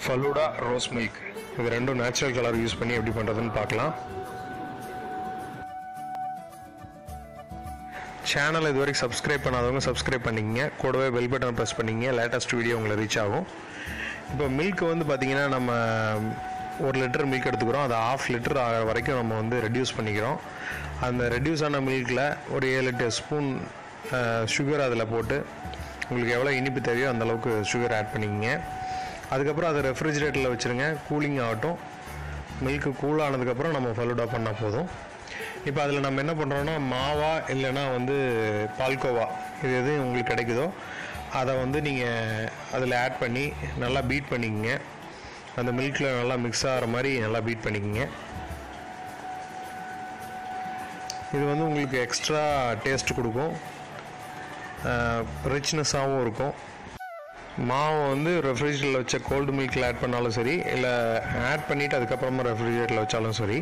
falooda rose milk இது ரெண்டும் natural colour use பண்ணி எப்படி பண்ணுறதுன்னு பார்க்கலாம் சேனல் இது வரைக்கும் சப்ஸ்கிரைப் பண்ணாதவங்க சப்ஸ்கிரைப் பண்ணிக்கங்க கூடவே பெல் பட்டன் ப்ரெஸ் பண்ணிங்க லேட்டஸ்ட் வீடியோ உங்களை ரீச் ஆகும் இப்போ மில்க் வந்து பார்த்திங்கன்னா நம்ம ஒரு லிட்டர் மில்க் எடுத்துக்கிறோம் அதை ஆஃப் லிட்டர் ஆகிற வரைக்கும் நம்ம வந்து ரெடியூஸ் பண்ணிக்கிறோம் அந்த ரெடியூஸ் ஆன மில்கில் ஒரு ஏழு எட்டு ஸ்பூன் சுகர் அதில் போட்டு உங்களுக்கு எவ்வளோ இனிப்பு தேவையோ அந்த அளவுக்கு சுகர் ஆட் பண்ணிக்கங்க அதுக்கப்புறம் அதை ரெஃப்ரிஜிரேட்டரில் வச்சுருங்க கூலிங் ஆகட்டும் மில்க்கு கூல் ஆனதுக்கப்புறம் நம்ம ஃபலூடா பண்ணால் போதும் இப்போ அதில் நம்ம என்ன பண்ணுறோன்னா மாவா இல்லைன்னா வந்து பால்கோவா இது எது உங்களுக்கு கிடைக்குதோ அதை வந்து நீங்கள் அதில் ஆட் பண்ணி நல்லா பீட் பண்ணிக்கங்க அந்த மில்கில் நல்லா மிக்ஸ் ஆகிற மாதிரி நல்லா பீட் பண்ணிக்கங்க இது வந்து உங்களுக்கு எக்ஸ்ட்ரா டேஸ்ட் கொடுக்கும் ரிச்னஸாகவும் இருக்கும் மாவை வந்து ரெஃப்ரிஜரேட்டரில் வச்ச கோல்டு மில்கில் ஆட் பண்ணாலும் சரி இல்லை ஆட் பண்ணிவிட்டு அதுக்கப்புறமா ரெஃப்ரிஜரேட்டரில் வச்சாலும் சரி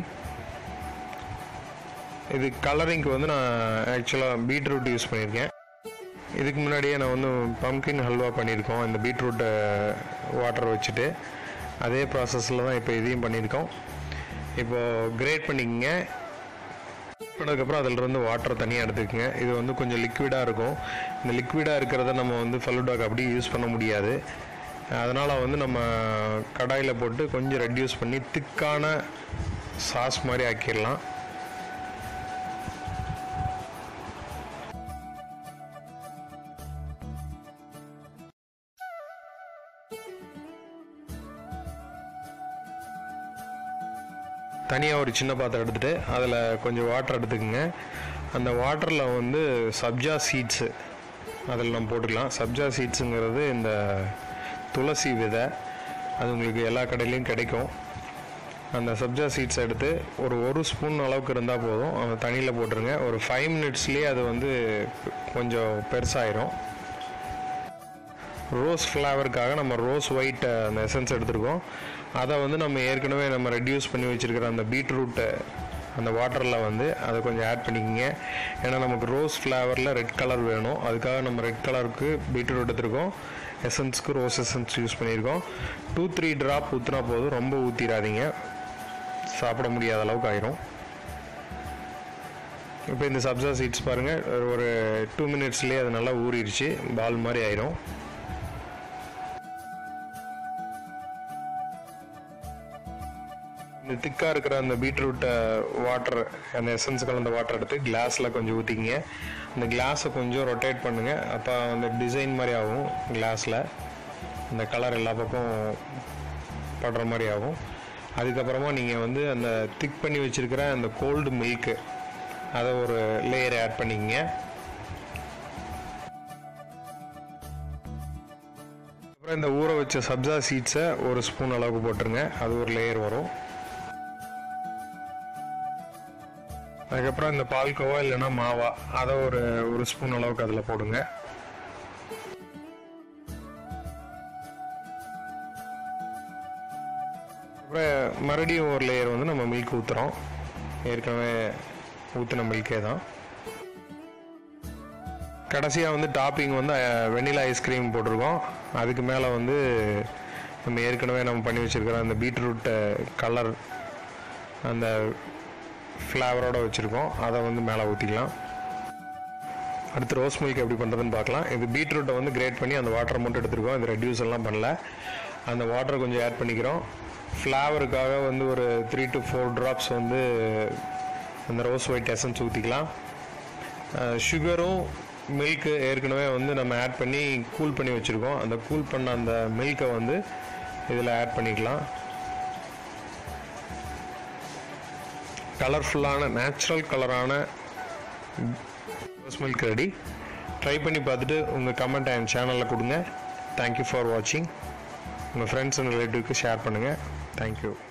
இது கலரிங்க்கு வந்து நான் ஆக்சுவலாக பீட்ரூட் யூஸ் பண்ணியிருக்கேன் இதுக்கு முன்னாடியே நான் வந்து பம்கின் ஹல்வா பண்ணியிருக்கோம் இந்த பீட்ரூட்டை வாட்டர் வச்சுட்டு அதே ப்ராசஸில் தான் இப்போ இதையும் பண்ணியிருக்கோம் இப்போது கிரேட் பண்ணிக்கங்க பண்ணதுக்கப்புறம் அதிலிருந்து வாட்டர் தனியாக எடுத்துக்கங்க இது வந்து கொஞ்சம் லிக்விடாக இருக்கும் இந்த லிக்விடாக இருக்கிறத நம்ம வந்து ஃபலூடாக்கு அப்படியே யூஸ் பண்ண முடியாது அதனால் வந்து நம்ம கடாயில் போட்டு கொஞ்சம் ரெடியூஸ் பண்ணி திக்கான சாஸ் மாதிரி ஆக்கிடலாம் தனியாக ஒரு சின்ன பாத்திரம் எடுத்துகிட்டு அதில் கொஞ்சம் வாட்டர் எடுத்துக்கோங்க அந்த வாட்டரில் வந்து சப்ஜா சீட்ஸு அதில் நம்ம போட்டுக்கலாம் சப்ஜா சீட்ஸுங்கிறது இந்த துளசி விதை அது உங்களுக்கு எல்லா கடையிலையும் கிடைக்கும் அந்த சப்ஜா சீட்ஸ் எடுத்து ஒரு ஒரு ஸ்பூன் அளவுக்கு இருந்தால் போதும் அந்த தண்ணியில் போட்டுருங்க ஒரு ஃபைவ் மினிட்ஸ்லேயே அது வந்து கொஞ்சம் பெருசாயிரும் ரோஸ் ஃப்ளேவருக்காக நம்ம ரோஸ் ஒயிட் அந்த எசன்ஸ் எடுத்திருக்கோம் அதை வந்து நம்ம ஏற்கனவே நம்ம ரெடியூஸ் பண்ணி வச்சுருக்கிற அந்த பீட்ரூட்டை அந்த வாட்டரில் வந்து அதை கொஞ்சம் ஆட் பண்ணிக்கோங்க ஏன்னா நமக்கு ரோஸ் ஃப்ளேவரில் ரெட் கலர் வேணும் அதுக்காக நம்ம ரெட் கலருக்கு பீட்ரூட் எடுத்திருக்கோம் எசன்ஸ்க்கு ரோஸ் எசன்ஸ் யூஸ் பண்ணியிருக்கோம் டூ த்ரீ ட்ராப் ஊற்றினா போதும் ரொம்ப ஊற்றிடாதீங்க சாப்பிட முடியாத அளவுக்கு ஆயிரும் இப்போ இந்த சப்ஜா சீட்ஸ் பாருங்கள் ஒரு டூ மினிட்ஸ்லேயே அது நல்லா ஊறிடுச்சு பால் மாதிரி ஆயிரும் இந்த திக்காக இருக்கிற அந்த பீட்ரூட் வாட்டர் அந்த எசன்ஸ் கலந்த வாட்டர் எடுத்து கிளாஸில் கொஞ்சம் ஊற்றிக்கிங்க அந்த கிளாஸை கொஞ்சம் ரொட்டேட் பண்ணுங்கள் அப்போ அந்த டிசைன் மாதிரி ஆகும் கிளாஸில் அந்த கலர் எல்லா பக்கம் படுற மாதிரி ஆகும் அதுக்கப்புறமா நீங்கள் வந்து அந்த திக் பண்ணி வச்சுருக்கிற அந்த கோல்டு மில்க்கு அதை ஒரு லேயர் ஆட் பண்ணிக்கங்க அப்புறம் இந்த ஊற வச்ச சப்ஜா சீட்ஸை ஒரு ஸ்பூன் அளவுக்கு போட்டுருங்க அது ஒரு லேயர் வரும் அதுக்கப்புறம் இந்த பால்கோவா இல்லைன்னா மாவா அதை ஒரு ஒரு ஸ்பூன் அளவுக்கு அதில் போடுங்க அப்புறம் மறுபடியும் ஒரு லேயர் வந்து நம்ம மில்க் ஊற்றுறோம் ஏற்கனவே ஊற்றின மில்கே தான் கடைசியாக வந்து டாப்பிங் வந்து வெண்ணிலா ஐஸ்கிரீம் போட்டிருக்கோம் அதுக்கு மேலே வந்து நம்ம ஏற்கனவே நம்ம பண்ணி வச்சுருக்கிற அந்த பீட்ரூட் கலர் அந்த ஃப்ளேவரோடு வச்சுருக்கோம் அதை வந்து மேலே ஊற்றிக்கலாம் அடுத்து ரோஸ் மில்க் எப்படி பண்ணுறதுன்னு பார்க்கலாம் இது பீட்ரூட்டை வந்து கிரேட் பண்ணி அந்த வாட்டரை மட்டும் எடுத்துருக்கோம் இது ரெடியூஸ் எல்லாம் பண்ணல அந்த வாட்டரை கொஞ்சம் ஆட் பண்ணிக்கிறோம் ஃப்ளேவருக்காக வந்து ஒரு த்ரீ டு ஃபோர் ட்ராப்ஸ் வந்து அந்த ரோஸ் ஒயிட் எசன்ஸ் ஊற்றிக்கலாம் சுகரும் மில்க்கு ஏற்கனவே வந்து நம்ம ஆட் பண்ணி கூல் பண்ணி வச்சுருக்கோம் அந்த கூல் பண்ண அந்த மில்கை வந்து இதில் ஆட் பண்ணிக்கலாம் கலர்ஃபுல்லான நேச்சுரல் கலரான ரோஸ் மில்க் ரெடி ட்ரை பண்ணி பார்த்துட்டு உங்கள் கமெண்ட் என் சேனலில் கொடுங்க தேங்க்யூ ஃபார் வாட்சிங் உங்கள் ஃப்ரெண்ட்ஸ் அண்ட் ரிலேட்டிவ்க்கு ஷேர் பண்ணுங்கள் தேங்க்யூ